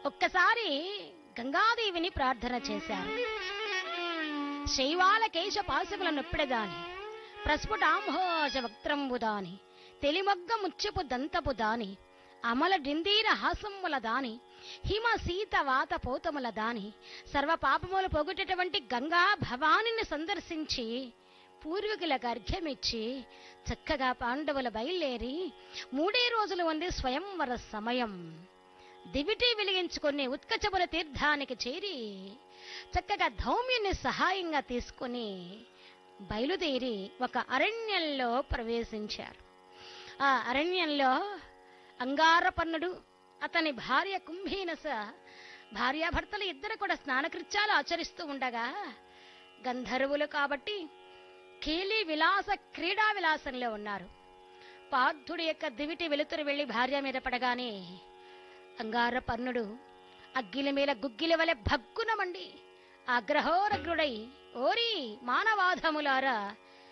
ఒక్కసారి గంగాదేవిని ప్రార్థన చేశారు శైవాల కేశ పాశముల నొప్పిడదాని ప్రస్ఫుటాంభోజ వక్త్రంబు దాని తెలిమొగ్గ ముచ్చపు దంతపు దాని అమల డిందీర హాసముల దాని హిమ సీత వాత పోతముల దాని సర్వ పాపములు పొగుటటువంటి గంగా భవానిని సందర్శించి పూర్వీకులకు అర్ఘ్యమిచ్చి చక్కగా పాండవుల బయలుదేరి మూడే రోజులు ఉంది స్వయంవర సమయం దివిటి వెలిగించుకుని ఉత్కచముల తీర్థానికి చేరి చక్కగా ధౌమ్యుని సహాయంగా తీసుకుని బయలుదేరి ఒక అరణ్యంలో ప్రవేశించారు ఆ అరణ్యంలో అంగారపన్నుడు అతని భార్య కుంభీనస భార్యాభర్తలు ఇద్దరు కూడా స్నానకృత్యాలు ఆచరిస్తూ ఉండగా గంధర్వులు కాబట్టి కేలి విలాస క్రీడా విలాసంలో ఉన్నారు పార్థుడి యొక్క దివిటి వెలుతురు వెళ్లి భార్య మీద పడగానే అంగార పన్నుడు అగ్గిల మీద గుగ్గిల వలె భగ్గున మండి అగ్రహోరగ్రుడై ఓరి మానవాధములారా